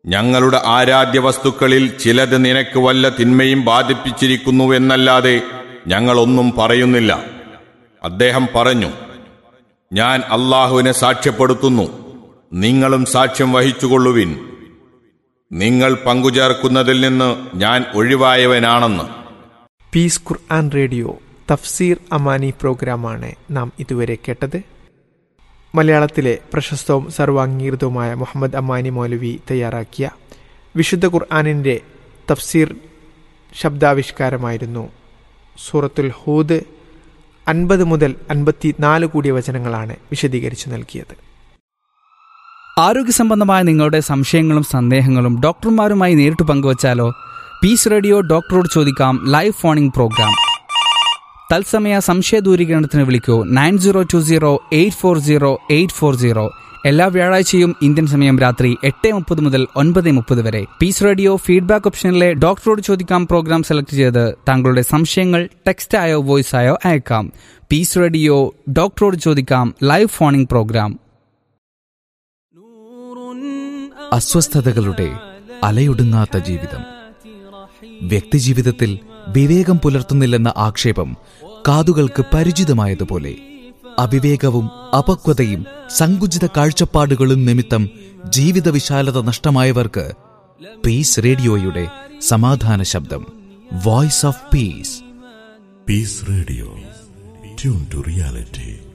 ഞങ്ങളുടെ ആരാധ്യ വസ്തുക്കളിൽ ചിലത് നിനക്ക് വല്ല തിന്മയും ബാധിപ്പിച്ചിരിക്കുന്നുവെന്നല്ലാതെ ഞങ്ങളൊന്നും പറയുന്നില്ല അദ്ദേഹം പറഞ്ഞു ഞാൻ അള്ളാഹുവിനെ സാക്ഷ്യപ്പെടുത്തുന്നു നിങ്ങളും സാക്ഷ്യം വഹിച്ചുകൊള്ളുവിൻ നിങ്ങൾ പങ്കുചേർക്കുന്നതിൽ നിന്ന് ഞാൻ ഒഴിവായവനാണെന്ന് പീസ് ഖുർആൻ റേഡിയോ തഫ്സീർ അമാനി പ്രോഗ്രാമാണ് നാം ഇതുവരെ കേട്ടത് മലയാളത്തിലെ പ്രശസ്തവും സർവാംഗീകൃതവുമായ മുഹമ്മദ് അമാനി മൗലവി തയ്യാറാക്കിയ വിശുദ്ധ ഖുർആാനിൻ്റെ തഫ്സീർ ശബ്ദാവിഷ്കാരമായിരുന്നു സൂറത്തുൽ ഹൂദ് അൻപത് മുതൽ അൻപത്തി നാല് കൂടിയ വചനങ്ങളാണ് വിശദീകരിച്ചു നൽകിയത് ആരോഗ്യസംബന്ധമായ നിങ്ങളുടെ സംശയങ്ങളും സന്ദേഹങ്ങളും ഡോക്ടർമാരുമായി നേരിട്ട് പങ്കുവച്ചാലോ പീസ് റേഡിയോ ഡോക്ടറോട് ചോദിക്കാം ലൈവ് ഫോണിംഗ് പ്രോഗ്രാം തത്സമയ സംശയ ദൂരീകരണത്തിന് വിളിക്കൂ nine zero two zero eight four zero eight four zero എല്ലാ വ്യാഴാഴ്ചയും ഇന്ത്യൻ സമയം രാത്രി എട്ട് മുപ്പത് മുതൽ ഒൻപത് മുപ്പത് വരെ പീസ് റേഡിയോ ഫീഡ്ബാക്ക് ഓപ്ഷനിലെ ഡോക്ടറോട് ചോദിക്കാം പ്രോഗ്രാം സെലക്ട് ചെയ്ത് താങ്കളുടെ സംശയങ്ങൾ ടെക്സ്റ്റ് ആയോ വോയിസ് ആയോ അയക്കാം പീസ് റേഡിയോ ഡോക്ടറോട് ചോദിക്കാം ലൈവ് ഫോണിംഗ് പ്രോഗ്രാം അസ്വസ്ഥതകളുടെ അലയൊടുങ്ങാത്ത ജീവിതം വ്യക്തിജീവിതത്തിൽ വിവേകം പുലർത്തുന്നില്ലെന്ന ആക്ഷേപം കാതുകൾക്ക് പരിചിതമായതുപോലെ അവിവേകവും അപക്വതയും സങ്കുചിത കാഴ്ചപ്പാടുകളും നിമിത്തം ജീവിത വിശാലത നഷ്ടമായവർക്ക് പീസ് റേഡിയോയുടെ സമാധാന ശബ്ദം voice of peace Peace Radio. Tune to reality.